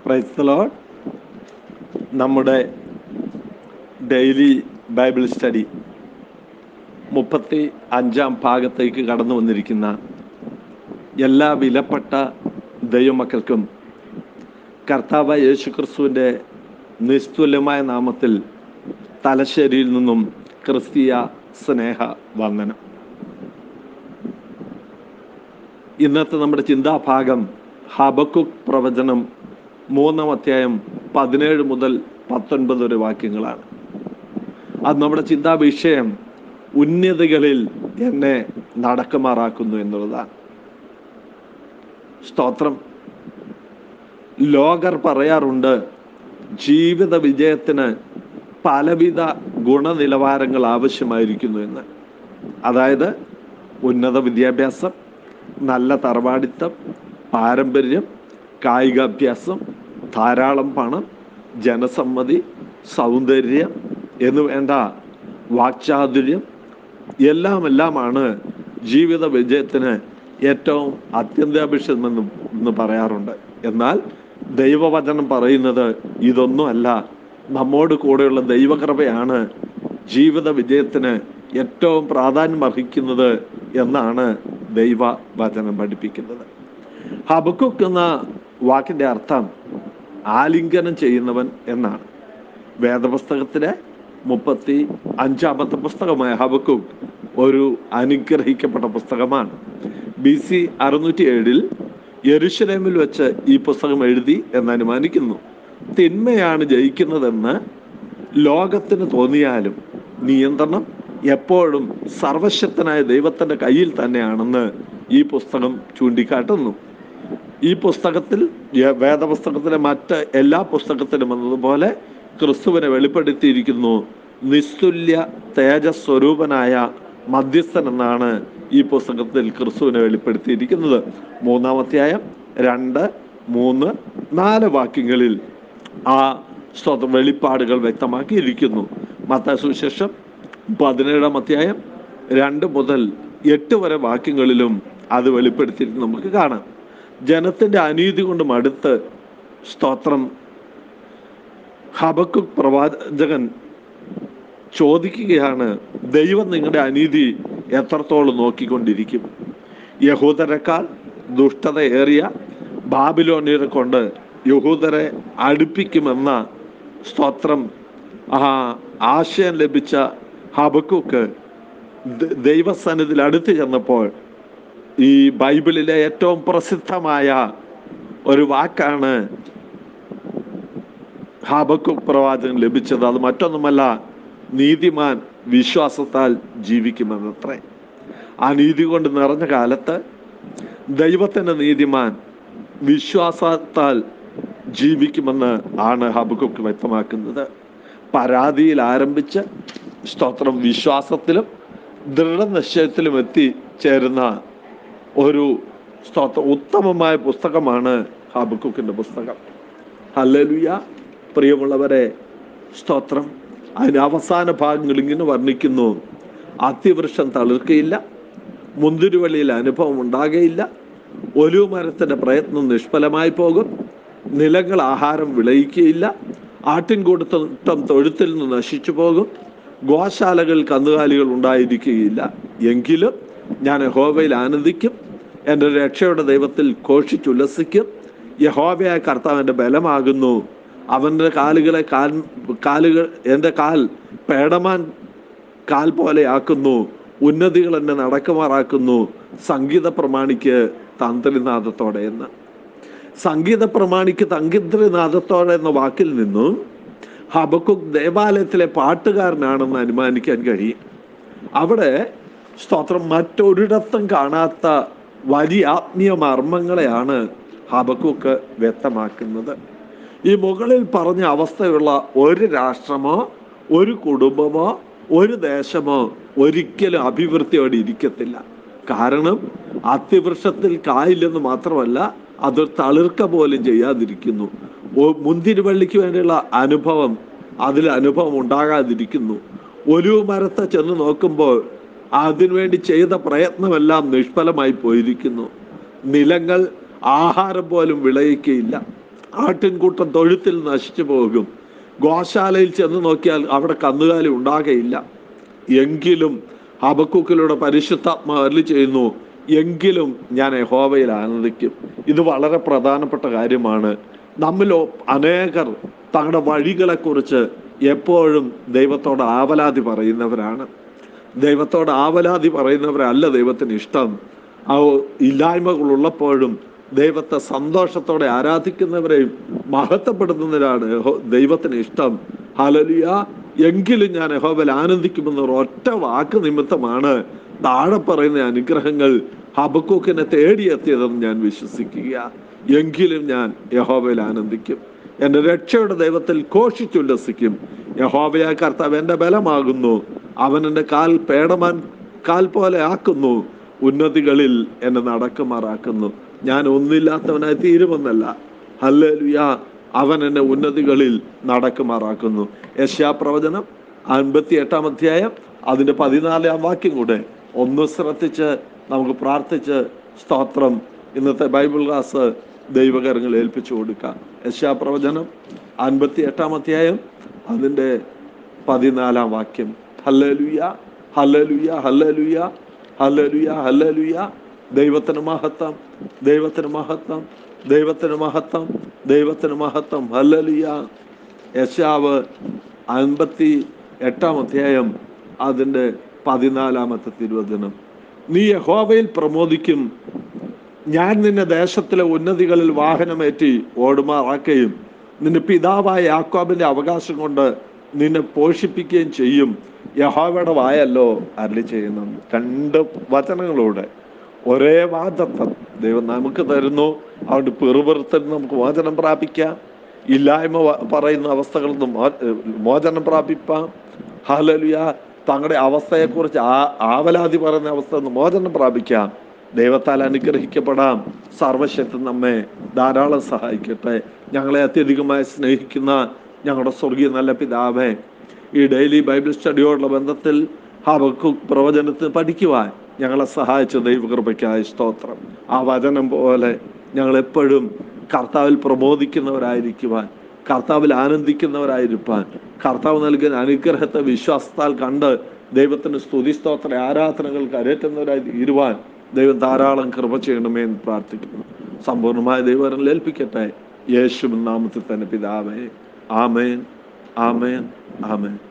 പ്രൈസ്തലോ നമ്മുടെ daily Bible study മുപ്പത്തി അഞ്ചാം ഭാഗത്തേക്ക് കടന്നു വന്നിരിക്കുന്ന എല്ലാ വിലപ്പെട്ട ദൈവമക്കൾക്കും കർത്താവ് യേശു ക്രിസ്തുവിൻ്റെ നിസ്തുല്യമായ നാമത്തിൽ തലശ്ശേരിയിൽ നിന്നും ക്രിസ്തീയ സ്നേഹ വന്ദനം ഇന്നത്തെ നമ്മുടെ ചിന്താഭാഗം ഹബക്കുക് പ്രവചനം മൂന്നാം അധ്യായം പതിനേഴ് മുതൽ പത്തൊൻപത് വരെ വാക്യങ്ങളാണ് അത് നമ്മുടെ ചിന്താ വിഷയം ഉന്നതികളിൽ എന്നെ നടക്കുമാറാക്കുന്നു എന്നുള്ളതാണ് സ്തോത്രം ലോകർ പറയാറുണ്ട് ജീവിത വിജയത്തിന് പലവിധ ഗുണനിലവാരങ്ങൾ ആവശ്യമായിരിക്കുന്നു എന്ന് അതായത് ഉന്നത വിദ്യാഭ്യാസം നല്ല തറവാടിത്തം പാരമ്പര്യം കായികാഭ്യാസം ധാരാളം പണം ജനസമ്മതി സൗന്ദര്യം എന്ന് വേണ്ട വാക്ചാതുര്യം എല്ലാം എല്ലാമാണ് ജീവിത വിജയത്തിന് ഏറ്റവും അത്യന്താപേക്ഷിതമെന്ന് എന്ന് പറയാറുണ്ട് എന്നാൽ ദൈവവചനം പറയുന്നത് ഇതൊന്നുമല്ല നമ്മോട് കൂടെയുള്ള ദൈവകൃപയാണ് ജീവിത വിജയത്തിന് ഏറ്റവും പ്രാധാന്യം അർഹിക്കുന്നത് എന്നാണ് ദൈവവചനം പഠിപ്പിക്കുന്നത് ഹബക്കുക്ക് എന്ന വാക്കിന്റെ അർത്ഥം ആലിംഗനം ചെയ്യുന്നവൻ എന്നാണ് വേദപുസ്തകത്തിലെ മുപ്പത്തി അഞ്ചാമത്തെ പുസ്തകമായ ഹബക്കുക്ക് ഒരു അനുഗ്രഹിക്കപ്പെട്ട പുസ്തകമാണ് ബി സി അറുന്നൂറ്റി ഏഴിൽ യെരുഷലേമിൽ വെച്ച് ഈ പുസ്തകം എഴുതി എന്ന് അനുമാനിക്കുന്നു തിന്മയാണ് ജയിക്കുന്നതെന്ന് ലോകത്തിന് തോന്നിയാലും നിയന്ത്രണം എപ്പോഴും സർവശക്തനായ ദൈവത്തിന്റെ കയ്യിൽ തന്നെയാണെന്ന് ഈ പുസ്തകം ചൂണ്ടിക്കാട്ടുന്നു ഈ പുസ്തകത്തിൽ യ- വേദപുസ്തകത്തിലെ മറ്റ് എല്ലാ പുസ്തകത്തിലും എന്നതുപോലെ ക്രിസ്തുവിനെ വെളിപ്പെടുത്തിയിരിക്കുന്നു നിസ്തുല്യ തേജസ്വരൂപനായ മധ്യസ്ഥൻ എന്നാണ് ഈ പുസ്തകത്തിൽ ക്രിസ്തുവിനെ വെളിപ്പെടുത്തിയിരിക്കുന്നത് മൂന്നാമധ്യായം രണ്ട് മൂന്ന് നാല് വാക്യങ്ങളിൽ ആ സ്വത വെളിപ്പാടുകൾ വ്യക്തമാക്കിയിരിക്കുന്നു മത്തായ സുവിശേഷം പതിനേഴാം അധ്യായം രണ്ട് മുതൽ എട്ട് വരെ വാക്യങ്ങളിലും അത് വെളിപ്പെടുത്തിയിരിക്കുന്നത് നമുക്ക് കാണാം ജനത്തിന്റെ അനീതി കൊണ്ട് മടുത്ത് സ്തോത്രം ഹബക്കു പ്രവാചകൻ ചോദിക്കുകയാണ് ദൈവം നിങ്ങളുടെ അനീതി എത്രത്തോളം നോക്കിക്കൊണ്ടിരിക്കും യഹൂദരെക്കാൾ ദുഷ്ടത ഏറിയ ബാബിലോണിയരെ കൊണ്ട് യഹൂദരെ അടുപ്പിക്കുമെന്ന സ്തോത്രം ആ ആശയം ലഭിച്ച ഹബക്കുക്ക് ദ- ദൈവസന്നിധിയിൽ അടുത്ത് ചെന്നപ്പോൾ ഈ ബൈബിളിലെ ഏറ്റവും പ്രസിദ്ധമായ ഒരു വാക്കാണ് ഹാബക്കുക്ക് പ്രവാചകൻ ലഭിച്ചത് അത് മറ്റൊന്നുമല്ല നീതിമാൻ വിശ്വാസത്താൽ ജീവിക്കുമെന്നത്രേ ആ നീതി കൊണ്ട് നിറഞ്ഞ കാലത്ത് ദൈവത്തിന്റെ നീതിമാൻ വിശ്വാസത്താൽ ജീവിക്കുമെന്ന് ആണ് ഹബക്കുക്ക് വ്യക്തമാക്കുന്നത് പരാതിയിൽ ആരംഭിച്ച് സ്തോത്രം വിശ്വാസത്തിലും ദൃഢനിശ്ചയത്തിലും എത്തിച്ചേരുന്ന ഒരു സ്തോത്ര ഉത്തമമായ പുസ്തകമാണ് ഹബക്കുക്കിന്റെ പുസ്തകം ഹല്ലേലൂയ പ്രിയമുള്ളവരെ സ്തോത്രം അതിന് അവസാന ഭാഗങ്ങൾ ഇങ്ങനെ വർണ്ണിക്കുന്നു അത്തിവൃക്ഷം തളിർക്കയില്ല മുന്തിരിവള്ളിയിൽ അനുഭവം ഉണ്ടാകയില്ല ഒലിവ് മരത്തിന്റെ പ്രയത്നം നിഷ്ഫലമായി പോകും നിലങ്ങൾ ആഹാരം വിളയിക്കുകയില്ല ആട്ടിൻകൂട്ടം തൊഴുത്തിൽ നിന്ന് നശിച്ചു പോകും ഗോശാലകൾ കന്നുകാലികൾ ഉണ്ടായിരിക്കുകയില്ല എങ്കിലും ഞാൻ യഹോവയിൽ ആനന്ദിക്കും എൻ്റെ രക്ഷയുടെ ദൈവത്തിൽ ഘോഷിച്ചുല്ലസിക്കും യഹോവയായ കർത്താവ് എൻ്റെ ബലമാകുന്നു അവൻ്റെ കാലുകളെ കാൽ കാലുകൾ എൻ്റെ കാൽ പേടമാൻ കാൽ പോലെ ആക്കുന്നു ഉന്നതികൾ എന്നെ നടക്കുമാറാക്കുന്നു സംഗീത പ്രമാണിക്ക് തന്ത്രിനാഥത്തോടെ എന്ന് സംഗീത പ്രമാണിക്ക് തങ്കിദ്രനാഥത്തോടെ എന്ന വാക്കിൽ നിന്നും ഹബക്കുക്ക് ദേവാലയത്തിലെ പാട്ടുകാരനാണെന്ന് അനുമാനിക്കാൻ കഴിയും അവിടെ സ്തോത്രം മറ്റൊരിടത്തും കാണാത്ത വലിയ ആത്മീയ മർമ്മങ്ങളെയാണ് ഹബക്കുക്ക് വ്യക്തമാക്കുന്നത് ഈ മുകളിൽ പറഞ്ഞ അവസ്ഥയുള്ള ഒരു രാഷ്ട്രമോ ഒരു കുടുംബമോ ഒരു ദേശമോ ഒരിക്കലും അഭിവൃദ്ധിയോടെ ഇരിക്കത്തില്ല കാരണം അത്തിവൃക്ഷത്തിൽ കായില്ലെന്ന് മാത്രമല്ല അത് തളിർക്ക പോലും ചെയ്യാതിരിക്കുന്നു ഒ- മുന്തിരിവള്ളിക്ക് വേണ്ടിയുള്ള അനുഭവം അതിൽ അനുഭവം ഉണ്ടാകാതിരിക്കുന്നു ഒലിവ് മരത്തെ ചെന്ന് നോക്കുമ്പോൾ അതിനുവേണ്ടി ചെയ്ത പ്രയത്നമെല്ലാം നിഷ്ഫലമായി പോയിരിക്കുന്നു നിലങ്ങൾ ആഹാരം പോലും വിളയിക്കയില്ല ആട്ടിൻകൂട്ടം തൊഴുത്തിൽ നശിച്ചു പോകും ഗോശാലയിൽ ചെന്ന് നോക്കിയാൽ അവിടെ കന്നുകാലി ഉണ്ടാകയില്ല എങ്കിലും ഹബക്കൂക്കിലൂടെ പരിശുദ്ധാത്മാ അരുളി ചെയ്യുന്നു എങ്കിലും ഞാൻ യഹോവയിൽ ആനന്ദിക്കും ഇത് വളരെ പ്രധാനപ്പെട്ട കാര്യമാണ് നമ്മിലോ അനേകർ തങ്ങളുടെ വഴികളെക്കുറിച്ച് എപ്പോഴും ദൈവത്തോട് ആവലാതി പറയുന്നവരാണ് ദൈവത്തോട് ആവലാതി പറയുന്നവരല്ല ദൈവത്തിന് ഇഷ്ടം ആ ഇല്ലായ്മകൾ ഉള്ളപ്പോഴും ദൈവത്തെ സന്തോഷത്തോടെ ആരാധിക്കുന്നവരെയും മഹത്വപ്പെടുത്തുന്നവരാണ് യഹോ- ദൈവത്തിന് ഇഷ്ടം ഹലലിയ എങ്കിലും ഞാൻ യഹോബൽ ആനന്ദിക്കുമെന്ന ഒറ്റ വാക്ക് നിമിത്തമാണ് താഴെ പറയുന്ന അനുഗ്രഹങ്ങൾ ഹബക്കൂക്കിനെ തേടിയെത്തിയതെന്ന് ഞാൻ വിശ്വസിക്കുക എങ്കിലും ഞാൻ യഹോബയിൽ ആനന്ദിക്കും എൻ്റെ രക്ഷയുടെ ദൈവത്തിൽ ഘോഷിച്ചുല്ലസിക്കും യഹോബയായ കർത്താവ് എൻ്റെ ബലമാകുന്നു അവൻ എൻ്റെ കാൽ പേടമാൻ കാൽ പോലെ ആക്കുന്നു ഉന്നതികളിൽ എന്നെ നടക്കുമാറാക്കുന്നു ഞാൻ ഒന്നില്ലാത്തവനായി തീരുമെന്നല്ല ഹല്ലേലൂയ അവൻ എന്നെ ഉന്നതികളിൽ നടക്കുമാറാക്കുന്നു യശാപ്രവചനം അൻപത്തി എട്ടാം അധ്യായം അതിന്റെ പതിനാലാം വാക്യം കൂടെ ഒന്ന് ശ്രദ്ധിച്ച് നമുക്ക് പ്രാർത്ഥിച്ച് സ്തോത്രം ഇന്നത്തെ ബൈബിൾ ക്ലാസ് ദൈവകരങ്ങൾ ഏൽപ്പിച്ചു കൊടുക്കാം യശാപ്രവചനം അൻപത്തി എട്ടാം അധ്യായം അതിന്റെ പതിനാലാം വാക്യം hallelujah hallelujah hallelujah hallelujah hallelujah ദൈവത്തിന് മഹത്വം ദൈവത്തിന് മഹത്വം ദൈവത്തിന് മഹത്വം ദൈവത്തിന് മഹത്വം ഹല്ലേലൂയ യശാവ് അൻപത്തി എട്ടാം അധ്യായം അതിൻ്റെ പതിനാലാമത്തെ തിരുവചനം നീ യഹോവയിൽ പ്രമോദിക്കും ഞാൻ നിന്നെ ദേശത്തിലെ ഉന്നതികളിൽ വാഹനമേറ്റി ഓടുമാറാക്കുകയും നിന്റെ പിതാവായ യാക്കോബിന്റെ അവകാശം കൊണ്ട് നിന്നെ പോഷിപ്പിക്കുകയും ചെയ്യും യഹോവയുടെ വായല്ലോ അരളി ചെയ്യുന്നു രണ്ട് വചനങ്ങളൂടെ ഒരേ വാദത്വം ദൈവം നമുക്ക് തരുന്നു അതുകൊണ്ട് പെറുപെറുത്തിൽ നമുക്ക് മോചനം പ്രാപിക്കാം ഇല്ലായ്മ വ- പറയുന്ന അവസ്ഥകളിൽ നിന്ന് മോ- മോചനം പ്രാപിപ്പാം ഹാലലുയ തങ്ങളുടെ അവസ്ഥയെക്കുറിച്ച് ആ ആവലാതി പറയുന്ന അവസ്ഥ നിന്ന് മോചനം പ്രാപിക്കാം ദൈവത്താൽ അനുഗ്രഹിക്കപ്പെടാം സർവശക്തി നമ്മെ ധാരാളം സഹായിക്കട്ടെ ഞങ്ങളെ അത്യധികമായി സ്നേഹിക്കുന്ന ഞങ്ങളുടെ സ്വർഗീയ നല്ല പിതാവേ ഈ ഡെയിലി ബൈബിൾ സ്റ്റഡിയോടുള്ള ബന്ധത്തിൽ ഹബക്കുക്ക് പ്രവചനത്തിൽ പഠിക്കുവാൻ ഞങ്ങളെ സഹായിച്ച ദൈവകൃപയ്ക്കായ സ്തോത്രം ആ വചനം പോലെ ഞങ്ങൾ എപ്പോഴും കർത്താവിൽ പ്രബോധിക്കുന്നവരായിരിക്കുവാൻ കർത്താവിൽ ആനന്ദിക്കുന്നവരായിരിക്കാൻ കർത്താവ് നൽകുന്ന അനുഗ്രഹത്തെ വിശ്വാസത്താൽ കണ്ട് ദൈവത്തിന് സ്തുതി സ്തോത്ര ആരാധനകൾക്ക് അരേറ്റുന്നവരായി തീരുവാൻ ദൈവം ധാരാളം കൃപ ചെയ്യണമേ എന്ന് പ്രാർത്ഥിക്കുന്നു സമ്പൂർണ്ണമായ ദൈവം ഏൽപ്പിക്കട്ടെ യേശു നാമത്തിൽ തന്നെ പിതാവേ ആമേൻ ആമേൻ ആമേൻ